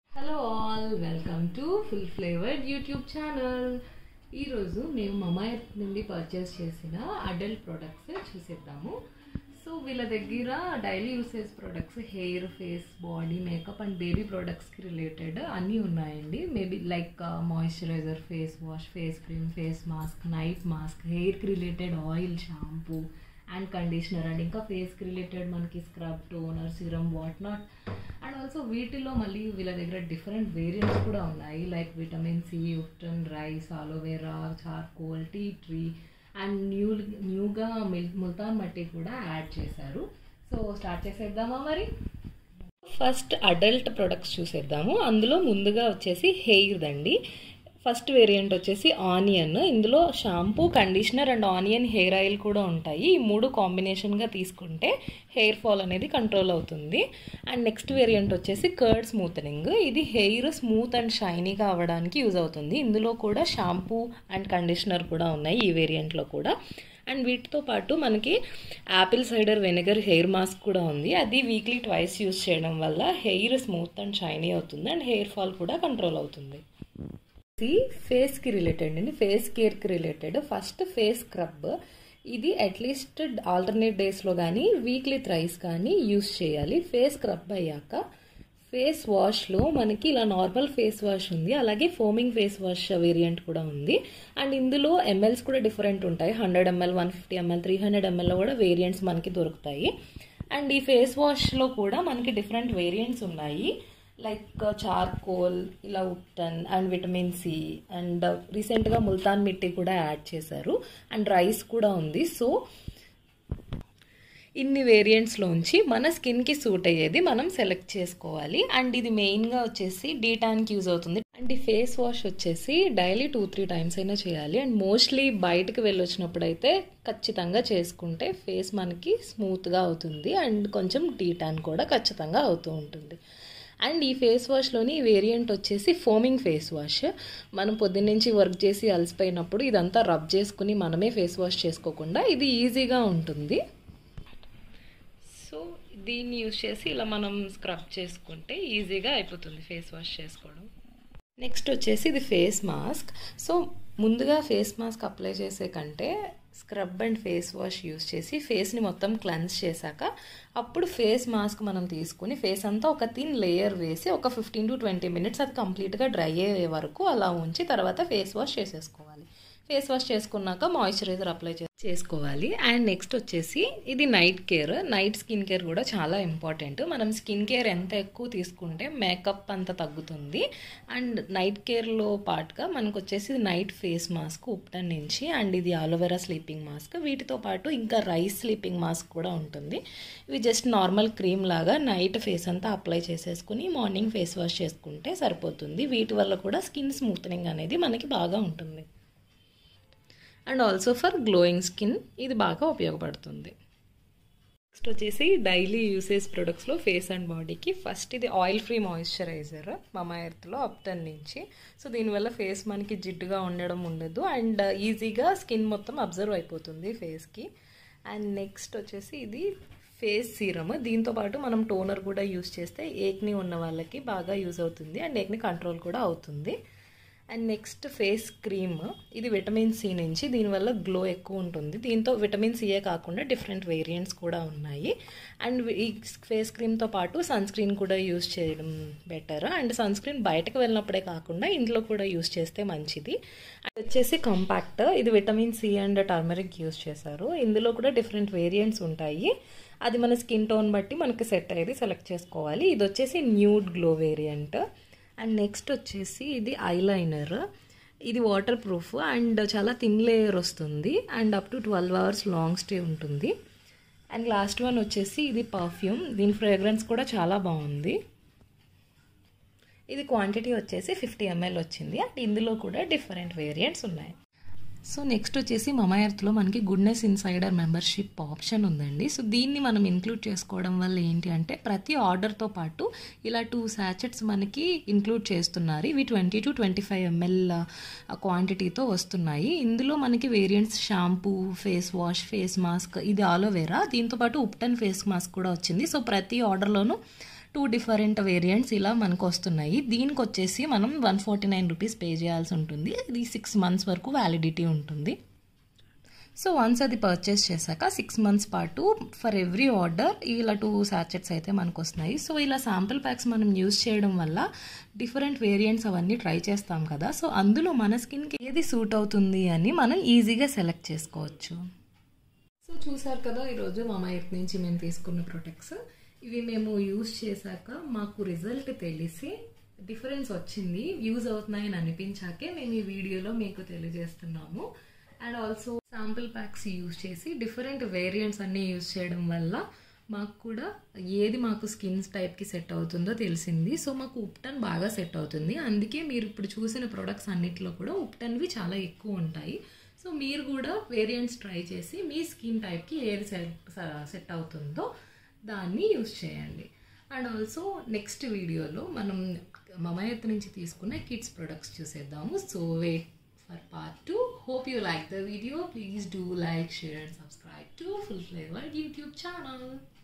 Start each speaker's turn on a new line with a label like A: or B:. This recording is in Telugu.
A: Hello all welcome to full flavoured YouTube channel ఈరోజు మేము మమాయత్ నుండి పర్చేస్ చేసిన అడల్ట్ ప్రొడక్ట్స్ చూసేద్దాము సో వీళ్ళ దగ్గర daily usage products hair face body makeup and baby ప్రొడక్ట్స్కి రిలేటెడ్ అన్నీ ఉన్నాయండి maybe like moisturiser face wash face cream face mask night mask హెయిర్కి related oil shampoo and conditioner and ఇంకా ఫేస్కి రిలేటెడ్ మనకి scrub toner serum what not and also వీటిలో మళ్ళీ వీళ్ళ దగ్గర డిఫరెంట్ వేరియంట్స్ కూడా ఉన్నాయి like vitamin C ubtan rice aloe vera charcoal tea tree and new న్యూగా మిల్ ముల్తాన్ మట్టి కూడా యాడ్ చేశారు సో స్టార్ట్ చేసేద్దామా మరి ఫస్ట్ అడల్ట్ ప్రొడక్ట్స్ చూసేద్దాము అందులో ముందుగా వచ్చేసి హెయిర్ దండి ఫస్ట్ వేరియంట్ వచ్చేసి ఆనియన్ ఇందులో shampoo conditioner and onion hair oil కూడా ఉంటాయి ఈ మూడు కాంబినేషన్గా తీసుకుంటే హెయిర్ ఫాల్ అనేది కంట్రోల్ అవుతుంది అండ్ నెక్స్ట్ వేరియంట్ వచ్చేసి కర్డ్ స్మూతనింగ్ ఇది హెయిర్ స్మూత్ అండ్ షైనీగా అవ్వడానికి యూజ్ అవుతుంది ఇందులో కూడా షాంపూ అండ్ కండిషనర్ కూడా ఉన్నాయి ఈ వేరియంట్లో కూడా అండ్ వీటితో పాటు మనకి apple cider vinegar hair mask కూడా ఉంది అది వీక్లీ ట్వైస్ యూజ్ చేయడం వల్ల హెయిర్ స్మూత్ అండ్ షైనీ అవుతుంది అండ్ హెయిర్ ఫాల్ కూడా కంట్రోల్ అవుతుంది ఇది ఫేస్కి రిలేటెడ్ అండి ఫేస్ కేర్కి రిలేటెడ్ ఫస్ట్ ఫేస్ స్క్రబ్ ఇది అట్లీస్ట్ ఆల్టర్నేట్ డేస్లో కానీ వీక్లీ థ్రైస్ కానీ యూస్ చేయాలి ఫేస్ స్క్రబ్ అయ్యాక ఫేస్ వాష్లో మనకి ఇలా నార్మల్ ఫేస్ వాష్ ఉంది అలాగే ఫోమింగ్ ఫేస్ వాష్ వేరియంట్ కూడా ఉంది అండ్ ఇందులో ఎంఎల్స్ కూడా డిఫరెంట్ ఉంటాయి hundred ML one fifty ML three hundred ఎంఎల్లో కూడా వేరియంట్స్ మనకి దొరుకుతాయి అండ్ ఈ ఫేస్ వాష్లో కూడా మనకి డిఫరెంట్ వేరియంట్స్ ఉన్నాయి లైక్ చార్కోల్ ఇలా ubtan and vitamin C and రీసెంట్గా ముల్తాన్ మిట్టి కూడా యాడ్ చేశారు అండ్ రైస్ కూడా ఉంది సో ఇన్ని వేరియంట్స్లోంచి మన స్కిన్కి సూట్ అయ్యేది మనం సెలెక్ట్ చేసుకోవాలి అండ్ ఇది మెయిన్గా వచ్చేసి డీ ట్యాన్కి యూజ్ అవుతుంది అండ్ ఈ ఫేస్ వాష్ వచ్చేసి డైలీ టూ త్రీ టైమ్స్ అయినా చేయాలి అండ్ మోస్ట్లీ బయటకు వెళ్ళొచ్చినప్పుడు అయితే ఖచ్చితంగా చేసుకుంటే ఫేస్ మనకి స్మూత్గా అవుతుంది అండ్ కొంచెం డీ ట్యాన్ కూడా ఖచ్చితంగా అవుతూ ఉంటుంది అండ్ ఈ ఫేస్ వాష్లోని వేరియంట్ వచ్చేసి ఫోమింగ్ ఫేస్ వాష్ మనం పొద్దున్నుంచి వర్క్ చేసి అలసిపోయినప్పుడు ఇదంతా రబ్ చేసుకుని మనమే ఫేస్ వాష్ చేసుకోకుండా ఇది ఈజీగా ఉంటుంది సో దీన్ని యూజ్ చేసి ఇలా మనం స్క్రబ్ చేసుకుంటే ఈజీగా అయిపోతుంది ఫేస్ వాష్ చేసుకోవడం నెక్స్ట్ వచ్చేసి ఇది ఫేస్ మాస్క్ సో ముందుగా ఫేస్ మాస్క్ అప్లై చేసే కంటే scrub and face wash use చేసి ఫేస్ని మొత్తం క్లెన్స్ చేశాక అప్పుడు ఫేస్ మాస్క్ మనం తీసుకుని ఫేస్ అంతా ఒక థిన్ లేయర్ వేసి ఒక ఫిఫ్టీన్ టు ట్వంటీ మినిట్స్ అది కంప్లీట్గా డ్రై అయ్యే వరకు అలా ఉంచి తర్వాత ఫేస్ వాష్ చేసేసుకోవాలి ఫేస్ వాష్ చేసుకున్నాక మాయిశ్చరైజర్ అప్లై చేసుకోవాలి అండ్ నెక్స్ట్ వచ్చేసి ఇది night care night skin care కూడా చాలా ఇంపార్టెంట్ మనం స్కిన్ కేర్ ఎంత ఎక్కువ తీసుకుంటే మేకప్ అంత తగ్గుతుంది అండ్ నైట్ కేర్లో పాటుగా మనకు వచ్చేసి నైట్ ఫేస్ మాస్క్ ఉప్టన్ నుంచి అండ్ ఇది ఆలోవెరా స్లీపింగ్ మాస్క్ వీటితో పాటు ఇంకా రైస్ స్లీపింగ్ మాస్క్ కూడా ఉంటుంది ఇవి జస్ట్ నార్మల్ క్రీమ్ లాగా నైట్ ఫేస్ అంతా అప్లై చేసేసుకుని మార్నింగ్ ఫేస్ వాష్ చేసుకుంటే సరిపోతుంది వీటి వల్ల కూడా స్కిన్ స్మూత్నింగ్ అనేది మనకి బాగా ఉంటుంది and also for glowing skin ఇది బాగా ఉపయోగపడుతుంది నెక్స్ట్ వచ్చేసి డైలీ యూసేజ్ ప్రొడక్ట్స్లో ఫేస్ అండ్ బాడీకి ఫస్ట్ ఇది ఆయిల్ ఫ్రీ మాయిశ్చరైజర్ మమా ఎర్త్లో అప్టన్ నుంచి సో దీనివల్ల ఫేస్ మనకి జిడ్డుగా ఉండడం ఉండదు అండ్ ఈజీగా స్కిన్ మొత్తం అబ్జర్వ్ అయిపోతుంది ఫేస్కి అండ్ నెక్స్ట్ వచ్చేసి ఇది ఫేస్ సీరమ్ దీంతో పాటు మనం టోనర్ కూడా యూస్ చేస్తే ఏక్ని ఉన్న వాళ్ళకి బాగా యూజ్ అవుతుంది అండ్ ఏక్ని కంట్రోల్ కూడా అవుతుంది అండ్ నెక్స్ట్ ఫేస్ క్రీమ్ ఇది విటమిన్ సి నుంచి దీనివల్ల గ్లో ఎక్కువ ఉంటుంది దీంతో విటమిన్ సియే కాకుండా డిఫరెంట్ వేరియంట్స్ కూడా ఉన్నాయి అండ్ ఈ ఫేస్ క్రీమ్తో పాటు సన్ స్క్రీన్ కూడా యూస్ చేయడం బెటర్ అండ్ సన్ స్క్రీన్ బయటకు వెళ్ళినప్పుడే కాకుండా ఇంట్లో కూడా యూస్ చేస్తే మంచిది అండ్ వచ్చేసి కంపాక్ట్ ఇది vitamin C and turmeric use చేశారు ఇందులో కూడా డిఫరెంట్ వేరియంట్స్ ఉంటాయి అది మన స్కిన్ టోన్ బట్టి మనకి సెట్ అయ్యేది సెలెక్ట్ చేసుకోవాలి ఇది వచ్చేసి nude glow variant and next వచ్చేసి ఇది ఐలైనర్ ఇది వాటర్ ప్రూఫ్ అండ్ చాలా థిన్ లేయర్ వస్తుంది and up to twelve hours long stay ఉంటుంది అండ్ లాస్ట్ వన్ వచ్చేసి ఇది పర్ఫ్యూమ్ దీని ఫ్రేగ్రెన్స్ కూడా చాలా బాగుంది ఇది క్వాంటిటీ వచ్చేసి ఫిఫ్టీ ఎంఎల్ వచ్చింది అండ్ ఇందులో కూడా డిఫరెంట్ వేరియంట్స్ ఉన్నాయి సో నెక్స్ట్ వచ్చేసి మమాయర్త్లో మనకి గుడ్నెస్ ఇన్సైడర్ మెంబర్షిప్ ఆప్షన్ ఉందండి సో దీన్ని మనం ఇంక్లూడ్ చేసుకోవడం వల్ల ఏంటి అంటే ప్రతి ఆర్డర్తో పాటు ఇలా టూ శాచెట్స్ మనకి ఇంక్లూడ్ చేస్తున్నారు ఇవి twenty to twenty five ML క్వాంటిటీతో వస్తున్నాయి ఇందులో మనకి variants shampoo face wash face mask ఇది ఆలోవేరా దీంతో పాటు ఉప్టన్ ఫేస్ మాస్క్ కూడా వచ్చింది సో ప్రతి ఆర్డర్లోనూ టూ డిఫరెంట్ వేరియంట్స్ ఇలా మనకు వస్తున్నాయి దీనికి వచ్చేసి మనం one forty nine rupees pay చేయాల్సి ఉంటుంది ఇది సిక్స్ మంత్స్ వరకు వ్యాలిడిటీ ఉంటుంది సో వన్స్ అది పర్చేస్ చేశాక సిక్స్ మంత్స్ పాటు ఫర్ ఎవ్రీ ఆర్డర్ ఇలా టూ సాచెట్స్ అయితే మనకు వస్తున్నాయి సో ఇలా శాంపిల్ ప్యాక్స్ మనం యూజ్ చేయడం వల్ల డిఫరెంట్ వేరియంట్స్ అవన్నీ ట్రై చేస్తాం కదా సో అందులో మన స్కిన్కి ఏది సూట్ అవుతుంది అని మనం ఈజీగా సెలెక్ట్ చేసుకోవచ్చు సో చూసారు కదా ఈరోజు మా ఎర్త్ నుంచి మేము తీసుకున్న ప్రొడక్ట్స్ ఇవి మేము యూజ్ చేశాక మాకు రిజల్ట్ తెలిసి డిఫరెన్స్ వచ్చింది యూజ్ అవుతున్నాయని అనిపించాకే మేము ఈ వీడియోలో మీకు తెలియజేస్తున్నాము and also sample packs use చేసి డిఫరెంట్ వేరియంట్స్ అన్నీ యూజ్ చేయడం వల్ల మాకు కూడా ఏది మాకు స్కిన్ టైప్కి సెట్ అవుతుందో తెలిసింది సో మాకు ఉప్టన్ బాగా సెట్ అవుతుంది అందుకే మీరు ఇప్పుడు చూసిన ప్రొడక్ట్స్ అన్నిటిలో కూడా ఉప్టన్వి చాలా ఎక్కువ ఉంటాయి సో మీరు కూడా వేరియంట్స్ ట్రై చేసి మీ స్కిన్ టైప్కి ఏది సెట్ సెట్ అవుతుందో దాన్ని యూజ్ చేయండి అండ్ ఆల్సో నెక్స్ట్ వీడియోలో మనం మమయత్ నుంచి తీసుకున్న కిడ్స్ ప్రొడక్ట్స్ చూసేద్దాము so wait for part 2. Hope you like the video. Please do like, share and subscribe to Full Flavor YouTube channel.